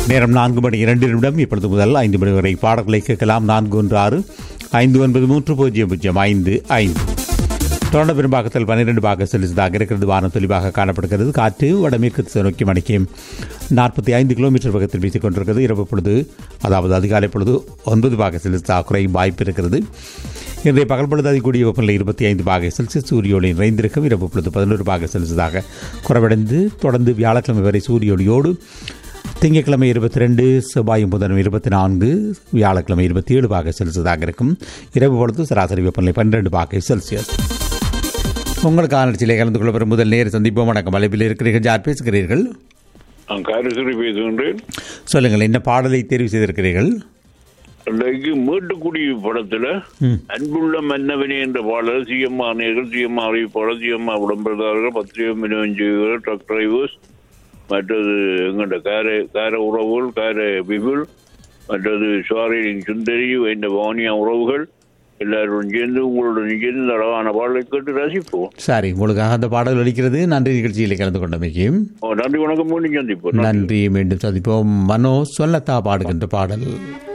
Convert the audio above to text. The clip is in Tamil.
நேரம் நான்கு மணி இரண்டு நிமிடம் இப்பொழுது முதல் ஐந்து மணி வரை பாடல்களை கேட்கலாம் நான்கு ஒன்று ஆறு ஐந்து ஒன்பது மூன்று பூஜ்ஜியம் பூஜ்ஜியம் ஐந்து ஐந்து தொடர்ந்து பெரும்பாக்கத்தில் பன்னிரண்டு பாக செலுத்ததாக இருக்கிறது வானம் தெளிவாக காணப்படுகிறது காற்று வடமேற்கு திசை நோக்கி மணிக்கு நாற்பத்தி ஐந்து கிலோமீட்டர் வேகத்தில் வீசிக் கொண்டிருக்கிறது இரவு பொழுது அதாவது அதிகாலை பொழுது ஒன்பது பாக செலுத்த குறையும் வாய்ப்பு இருக்கிறது இன்றைய பகல் பொழுது அதிகூடிய வெப்பநிலை இருபத்தி ஐந்து பாக செல்சியஸ் சூரிய ஒளி நிறைந்திருக்கும் இரவு பொழுது பதினோரு பாக செல்சியஸாக குறைவடைந்து தொடர்ந்து வியாழக்கிழமை வரை சூரிய ஒளியோடு திங்கட்கிழமை இருபத்தி ரெண்டு செவ்வாயும் புதனும் இருபத்தி நான்கு வியாழக்கிழமை இருபத்தி ஏழு பாக செல்சியஸாக இருக்கும் இரவு பொழுது சராசரி வெப்பநிலை பன்னிரண்டு பாக செல்சியஸ் உங்களுக்கான நிகழ்ச்சியிலே கலந்து கொள்ள பெறும் முதல் நேர சந்திப்போம் வணக்கம் அழைப்பில் இருக்கிறீர்கள் யார் பேசுகிறீர்கள் நான் காரேஸ்வரி பேசுகின்றேன் சொல்லுங்கள் என்ன பாடலை தேர்வு செய்திருக்கிறீர்கள் இன்றைக்கு மேட்டுக்குடி படத்துல அன்புள்ள மன்னவனே என்ற பாடல் சிஎம்ஆ நேர்கள் சிஎம்ஆ அறிவிப்பாளர் சிஎம்ஆ விளம்பரதாரர்கள் பத்திரிகை விநியோகிகள் ட்ரக் டிரைவர்ஸ் மற்றது எங்கள்ட கார கார உறவுகள் கார பிபுல் மற்றது சுவாரியின் சுந்தரி இந்த வானியா உறவுகள் எல்லாரும் சேர்ந்து உங்களுடன் சேர்ந்து இந்த அழகான பாடலை கேட்டு ரசிப்போம் சரி உங்களுக்காக அந்த பாடல் ஒலிக்கிறது நன்றி நிகழ்ச்சியில் கலந்து கொண்டமைக்கும் ஓ, நன்றி வணக்கம் மீண்டும் சந்திப்போம் நன்றி. நன்றி மீண்டும் சந்திப்போம் மனோ சொல்லத்தா பாடுகின்ற பாடல்